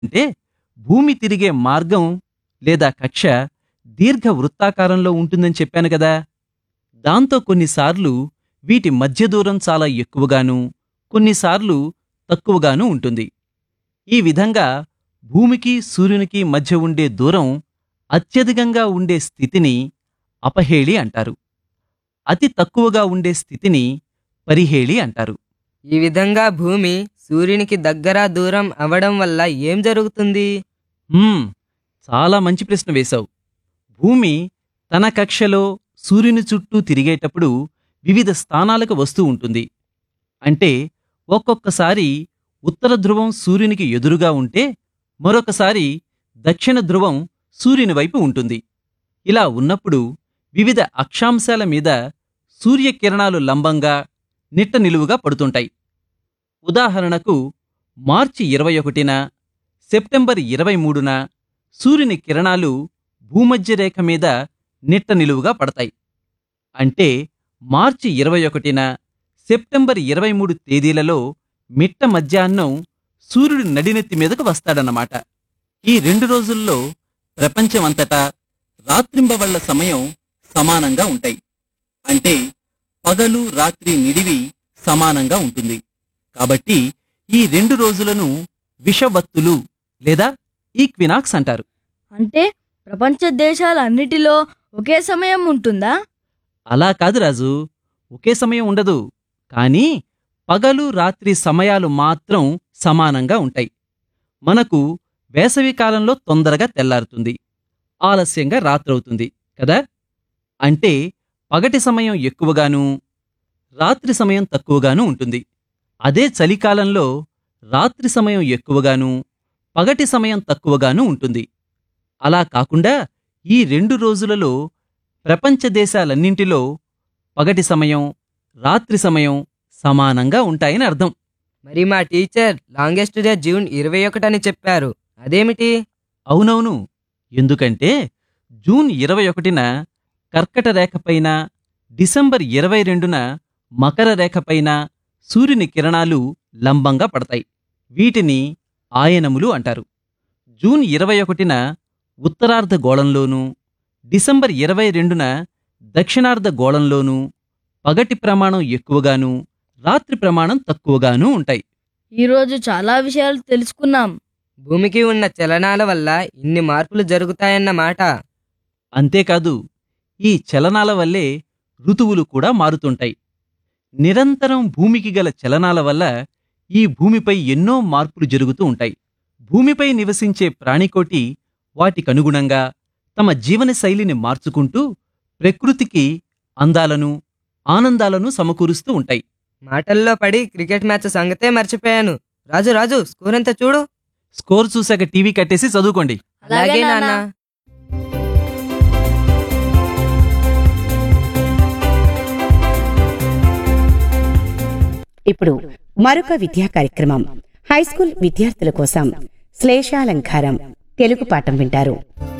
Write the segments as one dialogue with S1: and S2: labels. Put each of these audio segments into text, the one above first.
S1: అంటే భూమి తిరిగే మార్గం లేదా కక్ష దీర్ఘ వృత్తాకారంలో ఉంటుందని చెప్పాను కదా దాంతో కొన్నిసార్లు వీటి మధ్య దూరం చాలా ఎక్కువగాను కొన్నిసార్లు తక్కువగాను ఉంటుంది ఈ విధంగా భూమికి సూర్యునికి మధ్య ఉండే దూరం అత్యధికంగా ఉండే స్థితిని అపహేళి అంటారు అతి తక్కువగా ఉండే స్థితిని పరిహేళి అంటారు
S2: ఈ విధంగా భూమి సూర్యునికి దగ్గర దూరం అవ్వడం వల్ల ఏం జరుగుతుంది
S1: హ్మ్, చాలా మంచి ప్రశ్న వేశావు భూమి తన కక్షలో సూర్యుని చుట్టూ తిరిగేటప్పుడు వివిధ స్థానాలకు వస్తూ ఉంటుంది అంటే ఒక్కొక్కసారి ఉత్తర ధ్రువం సూర్యునికి ఎదురుగా ఉంటే మరొకసారి దక్షిణ ధ్రువం సూర్యుని వైపు ఉంటుంది ఇలా ఉన్నప్పుడు వివిధ అక్షాంశాల మీద సూర్యకిరణాలు లంబంగా నిట్ట నిలువుగా పడుతుంటాయి ఉదాహరణకు మార్చి ఇరవై ఒకటిన సెప్టెంబర్ ఇరవై మూడున సూర్యుని కిరణాలు భూమధ్య రేఖ మీద నిట్ట నిలువుగా పడతాయి అంటే మార్చి ఇరవై ఒకటిన సెప్టెంబర్ ఇరవై మూడు తేదీలలో మిట్ట మధ్యాహ్నం సూర్యుడి నడినెత్తి మీదకు వస్తాడన్నమాట ఈ రెండు రోజుల్లో ప్రపంచమంతటా రాత్రింబవళ్ల సమయం సమానంగా ఉంటాయి అంటే పగలు రాత్రి నిడివి సమానంగా ఉంటుంది కాబట్టి ఈ రెండు రోజులను విషవత్తులు లేదా ఈక్వినాక్స్ అంటారు
S3: అంటే ప్రపంచ దేశాలన్నిటిలో ఒకే సమయం ఉంటుందా
S1: అలా కాదు రాజు ఒకే సమయం ఉండదు కానీ పగలు రాత్రి సమయాలు మాత్రం సమానంగా ఉంటాయి మనకు వేసవి కాలంలో తొందరగా తెల్లారుతుంది ఆలస్యంగా రాత్రవుతుంది కదా అంటే పగటి సమయం ఎక్కువగాను రాత్రి సమయం తక్కువగాను ఉంటుంది అదే చలికాలంలో రాత్రి సమయం ఎక్కువగాను పగటి సమయం తక్కువగాను ఉంటుంది అలా కాకుండా ఈ రెండు రోజులలో ప్రపంచ దేశాలన్నింటిలో పగటి సమయం రాత్రి సమయం సమానంగా ఉంటాయని అర్థం
S2: మరి మా టీచర్ లాంగెస్ట్ డే జూన్ ఇరవై ఒకటని చెప్పారు అదేమిటి
S1: అవునవును ఎందుకంటే జూన్ ఇరవై ఒకటిన కర్కట రేఖపైన డిసెంబర్ ఇరవై రెండున మకర రేఖపైన సూర్యుని కిరణాలు లంబంగా పడతాయి వీటిని ఆయనములు అంటారు జూన్ ఇరవై ఒకటిన ఉత్తరార్ధ గోళంలోనూ డిసెంబర్ ఇరవై రెండున దక్షిణార్ధ గోళంలోనూ పగటి ప్రమాణం ఎక్కువగాను రాత్రి ప్రమాణం తక్కువగాను ఉంటాయి
S3: ఈరోజు చాలా విషయాలు తెలుసుకున్నాం
S2: భూమికి ఉన్న చలనాల వల్ల ఇన్ని మార్పులు జరుగుతాయన్నమాట
S1: అంతేకాదు ఈ చలనాల వల్లే ఋతువులు కూడా మారుతుంటాయి నిరంతరం భూమికి గల చలనాల వల్ల ఈ భూమిపై ఎన్నో మార్పులు జరుగుతూ ఉంటాయి భూమిపై నివసించే ప్రాణికోటి వాటికనుగుణంగా తమ జీవన శైలిని మార్చుకుంటూ ప్రకృతికి అందాలను ఆనందాలను సమకూరుస్తూ ఉంటాయి
S2: మాటల్లో పడి క్రికెట్ మ్యాచ్ సంగతే మర్చిపోయాను రాజు రాజు స్కోర్ ఎంత చూడు
S1: స్కోర్ చూశాక టీవీ కట్టేసి చదువుకోండి
S3: అలాగే నాన్న.
S4: ఇప్పుడు మరొక విద్యా కార్యక్రమం హైస్కూల్ విద్యార్థుల కోసం శ్లేషాలంకారం తెలుగు పాఠం వింటారు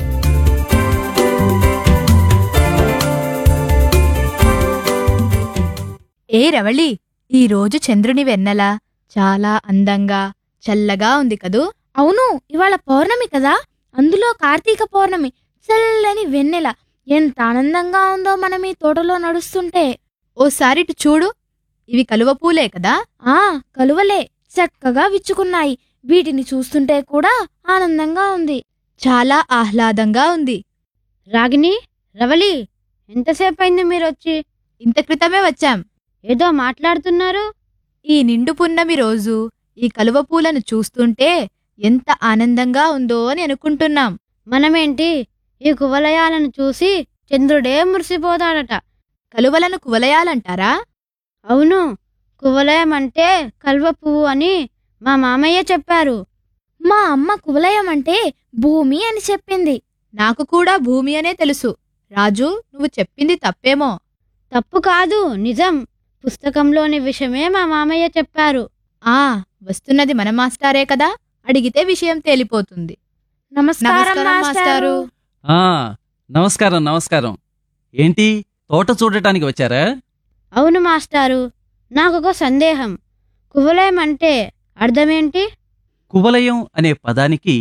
S5: ఏ రవళి ఈరోజు చంద్రుని వెన్నెల చాలా అందంగా చల్లగా ఉంది కదూ
S6: అవును ఇవాళ పౌర్ణమి కదా అందులో కార్తీక పౌర్ణమి చల్లని వెన్నెల ఎంత ఆనందంగా ఉందో మనం ఈ తోటలో నడుస్తుంటే
S5: ఓసారిటు చూడు ఇవి కలువ పూలే కదా
S6: ఆ కలువలే చక్కగా విచ్చుకున్నాయి వీటిని చూస్తుంటే కూడా ఆనందంగా ఉంది
S5: చాలా ఆహ్లాదంగా ఉంది
S7: రాగిని రవలి ఎంతసేపు అయింది మీరు వచ్చి
S5: ఇంత క్రితమే వచ్చాం
S7: ఏదో మాట్లాడుతున్నారు
S5: ఈ నిండు పున్నమి రోజు ఈ కలువ పూలను చూస్తుంటే ఎంత ఆనందంగా ఉందో అని అనుకుంటున్నాం
S7: మనమేంటి ఈ కువలయాలను చూసి చంద్రుడే మురిసిపోతాడట
S5: కలువలను కువలయాలంటారా
S7: అవును కువలయం అంటే కల్వ పువ్వు అని మా మామయ్య చెప్పారు
S6: మా అమ్మ కువలయం అంటే భూమి అని చెప్పింది
S5: నాకు కూడా భూమి అనే తెలుసు రాజు నువ్వు చెప్పింది తప్పేమో
S7: తప్పు కాదు నిజం పుస్తకంలోని విషయమే మా మామయ్య చెప్పారు
S5: ఆ వస్తున్నది మన మాస్టారే కదా అడిగితే విషయం తేలిపోతుంది
S6: నమస్కారం
S5: నమస్కారం,
S6: మాస్టారు
S1: ఆ నమస్కారం నమస్కారం ఏంటి తోట చూడటానికి వచ్చారా
S7: అవును మాస్టారు నాకొక సందేహం కువలయం అంటే అర్థమేంటి
S1: కువలయం అనే పదానికి